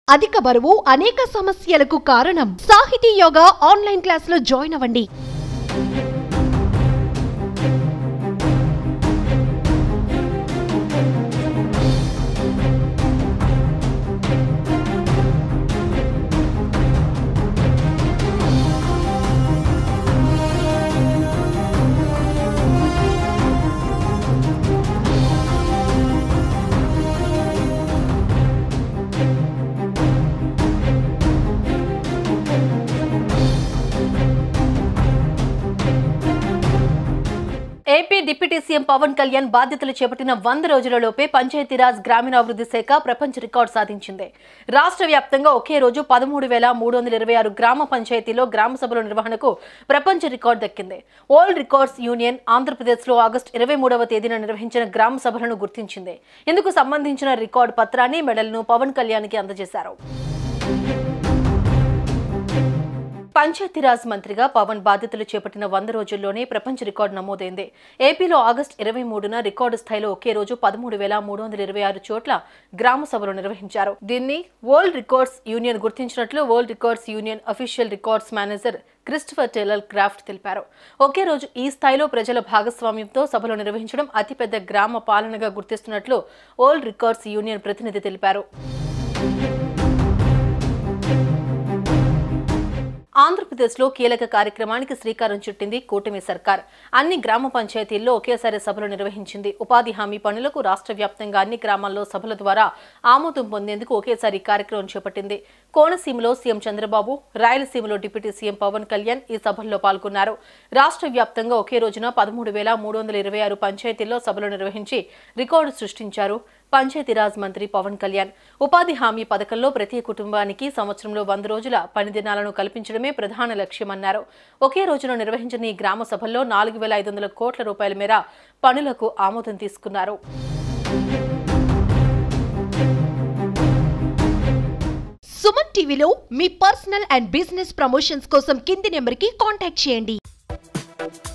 అధిక బరువు అనేక సమస్యలకు కారణం సాహితీ యోగా ఆన్లైన్ క్లాసులో జాయిన్ అవ్వండి AP deputy CM Pawan Kalyan బాధ్యతలు చేపట్టిన వంద రోజులలోపే పంచాయతీరాజ్ గ్రామీణాభివృద్ధి శాఖ ప్రపంచ రికార్డు సాధించింది రాష్ట్ర వ్యాప్తంగా ఒకే రోజు పదమూడు వేల మూడు వందల ఇరవై ఆరు గ్రామ పంచాయతీలో గ్రామ సభల నిర్వహణకు ప్రపంచ రికార్డు దక్కింది వరల్డ్ రికార్డ్స్ యూనియన్ ఆంధ్రప్రదేశ్లో ఆగస్టు ఇరవై మూడవ తేదీన నిర్వహించిన గ్రామ సభలను గుర్తించింది ఇందుకు సంబంధించిన రికార్డు పత్రాన్ని మెడల్ను పవన్ కళ్యాణ్కి అందజేశారు పంచాయతీరాజ్ మంత్రిగా పవన్ బాధ్యతలు చేపట్టిన వంద రోజుల్లోనే ప్రపంచ రికార్డు నమోదైంది ఏపీలో ఆగస్టు ఇరవై మూడున రికార్డు స్థాయిలో ఒకే రోజు పదమూడు వేల మూడు వందల ఇరవై ఆరు చోట్ల గ్రామ సభలు నిర్వహించారు దీన్ని వరల్డ్ రికార్డ్స్ యూనియన్ గుర్తించినట్లు world records union official records manager Christopher Taylor Kraft తెలిపారు ఒకే రోజు ఈ స్థాయిలో ప్రజల భాగస్వామ్యంతో సభలు నిర్వహించడం అతిపెద్ద గ్రామ పాలనగా గుర్తిస్తున్నట్లు వరల్డ్ రికార్డ్స్ యూనియన్ ప్రతినిధి తెలిపారు ఆంధ్రప్రదేశ్లో కీలక కార్యక్రమానికి శ్రీకారం చుట్టింది కూటమి సర్కార్ అన్ని గ్రామ పంచాయతీల్లో ఒకేసారి సభలు నిర్వహించింది ఉపాధి హామీ పనులకు రాష్ట్ర వ్యాప్తంగా అన్ని గ్రామాల్లో సభల ద్వారా ఆమోదం పొందేందుకు ఒకేసారి కార్యక్రమం చేపట్టింది కోనసీమలో సీఎం చంద్రబాబు రాయలసీమలో డిప్యూటీ సీఎం పవన్ కళ్యాణ్ ఈ సభల్లో పాల్గొన్నారు రాష్ట్ర వ్యాప్తంగా ఒకే రోజున పదమూడు వేల మూడు వందల ఇరవై ఆరు పంచాయతీల్లో సభలు నిర్వహించి రికార్డు సృష్టించారు పంచాయతీరాజ్ మంత్రి పవన్ కళ్యాణ్ ఉపాధి హామీ పథకంలో ప్రతి కుటుంబానికి సంవత్సరంలో వంద రోజుల పని దినాలను కల్పించడమే ప్రధాన లక్ష్యమన్నారు ఒకే రోజున నిర్వహించిన ఈ గ్రామ సభల్లో నాలుగు వేల ఐదు వందల కోట్ల రూపాయల మేర పనులకు ఆమోదం తీసుకున్నారు సుమన్ టీవీలో మీ పర్సనల్ అండ్ బిజినెస్ ప్రమోషన్స్ కోసం కింది నెంబర్కి కాంటాక్ట్ చేయండి